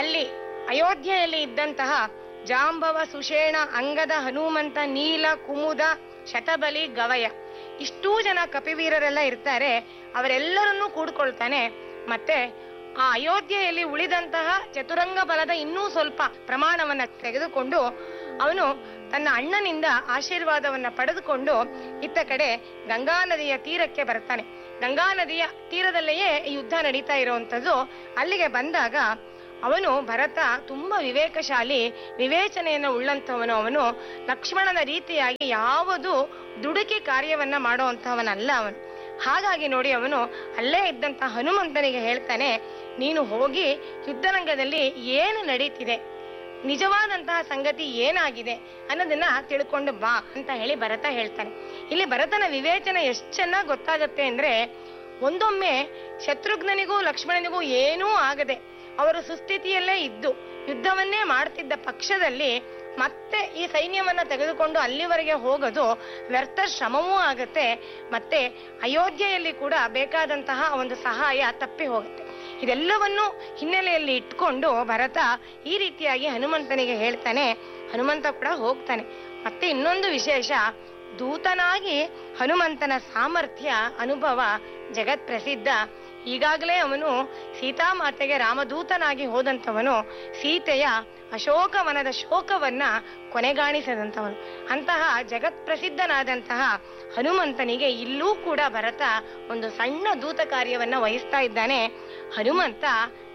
ಅಲ್ಲಿ ಅಯೋಧ್ಯೆಯಲ್ಲಿ ಇದ್ದಂತಹ ಜಾಂಬವ ಸುಷೇಣ ಅಂಗದ ಹನುಮಂತ ನೀಲ ಕುಮುದ ಶತಬಲಿ ಗವಯ ಇಷ್ಟೂ ಜನ ಕಪಿವೀರರೆಲ್ಲ ಇರ್ತಾರೆ ಅವರೆಲ್ಲರನ್ನೂ ಕೂಡ್ಕೊಳ್ತಾನೆ ಮತ್ತೆ ಆ ಅಯೋಧ್ಯೆಯಲ್ಲಿ ಉಳಿದಂತಹ ಚತುರಂಗ ಬಲದ ಇನ್ನೂ ಸ್ವಲ್ಪ ಪ್ರಮಾಣವನ್ನ ತೆಗೆದುಕೊಂಡು ಅವನು ತನ್ನ ಅಣ್ಣನಿಂದ ಆಶೀರ್ವಾದವನ್ನ ಪಡೆದುಕೊಂಡು ಇತ್ತ ಕಡೆ ಗಂಗಾ ನದಿಯ ತೀರಕ್ಕೆ ಬರ್ತಾನೆ ಗಂಗಾ ನದಿಯ ತೀರದಲ್ಲಿಯೇ ಈ ಯುದ್ಧ ನಡೀತಾ ಇರುವಂತದ್ದು ಅಲ್ಲಿಗೆ ಬಂದಾಗ ಅವನು ಭರತ ತುಂಬಾ ವಿವೇಕಶಾಲಿ ವಿವೇಚನೆಯನ್ನು ಉಳ್ಳಂತವನು ಅವನು ಲಕ್ಷ್ಮಣನ ರೀತಿಯಾಗಿ ಯಾವುದು ದುಡುಕಿ ಕಾರ್ಯವನ್ನ ಮಾಡುವಂತವನಲ್ಲ ಅವನು ಹಾಗಾಗಿ ನೋಡಿ ಅವನು ಅಲ್ಲೇ ಇದ್ದಂತ ಹನುಮಂತನಿಗೆ ಹೇಳ್ತಾನೆ ನೀನು ಹೋಗಿ ಯುದ್ಧರಂಗದಲ್ಲಿ ಏನು ನಡೀತಿದೆ ನಿಜವಾದಂತಹ ಸಂಗತಿ ಏನಾಗಿದೆ ಅನ್ನೋದನ್ನ ತಿಳ್ಕೊಂಡು ಬಾ ಅಂತ ಹೇಳಿ ಭರತ ಹೇಳ್ತಾನೆ ಇಲ್ಲಿ ಭರತನ ವಿವೇಚನೆ ಎಷ್ಟು ಚೆನ್ನಾಗಿ ಗೊತ್ತಾಗತ್ತೆ ಅಂದ್ರೆ ಒಂದೊಮ್ಮೆ ಶತ್ರುಘ್ನನಿಗೂ ಲಕ್ಷ್ಮಣನಿಗೂ ಏನೂ ಆಗದೆ ಅವರು ಸುಸ್ಥಿತಿಯಲ್ಲೇ ಇದ್ದು ಯುದ್ಧವನ್ನೇ ಮಾಡ್ತಿದ್ದ ಪಕ್ಷದಲ್ಲಿ ಮತ್ತೆ ಈ ಸೈನ್ಯವನ್ನ ತೆಗೆದುಕೊಂಡು ಅಲ್ಲಿವರೆಗೆ ಹೋಗೋದು ವ್ಯರ್ಥ ಶ್ರಮವೂ ಆಗತ್ತೆ ಮತ್ತೆ ಅಯೋಧ್ಯೆಯಲ್ಲಿ ಕೂಡ ಬೇಕಾದಂತಹ ಒಂದು ಸಹಾಯ ತಪ್ಪಿ ಹೋಗುತ್ತೆ ಇದೆಲ್ಲವನ್ನು ಹಿನ್ನೆಲೆಯಲ್ಲಿ ಇಟ್ಕೊಂಡು ಭರತ ಈ ರೀತಿಯಾಗಿ ಹನುಮಂತನಿಗೆ ಹೇಳ್ತಾನೆ ಹನುಮಂತ ಕೂಡ ಹೋಗ್ತಾನೆ ಮತ್ತೆ ಇನ್ನೊಂದು ವಿಶೇಷ ದೂತನಾಗಿ ಹನುಮಂತನ ಸಾಮರ್ಥ್ಯ ಅನುಭವ ಜಗತ್ ಪ್ರಸಿದ್ಧ ಈಗಾಗಲೇ ಅವನು ಸೀತಾಮಾತೆಗೆ ರಾಮದೂತನಾಗಿ ಹೋದಂಥವನು ಸೀತೆಯ ಅಶೋಕವನದ ಶೋಕವನ್ನ ಕೊನೆಗಾಣಿಸಿದಂಥವನು ಅಂತಹ ಜಗತ್ ಪ್ರಸಿದ್ಧನಾದಂತಹ ಹನುಮಂತನಿಗೆ ಇಲ್ಲೂ ಕೂಡ ಭರತ ಒಂದು ಸಣ್ಣ ದೂತ ಕಾರ್ಯವನ್ನ ವಹಿಸ್ತಾ ಇದ್ದಾನೆ ಹನುಮಂತ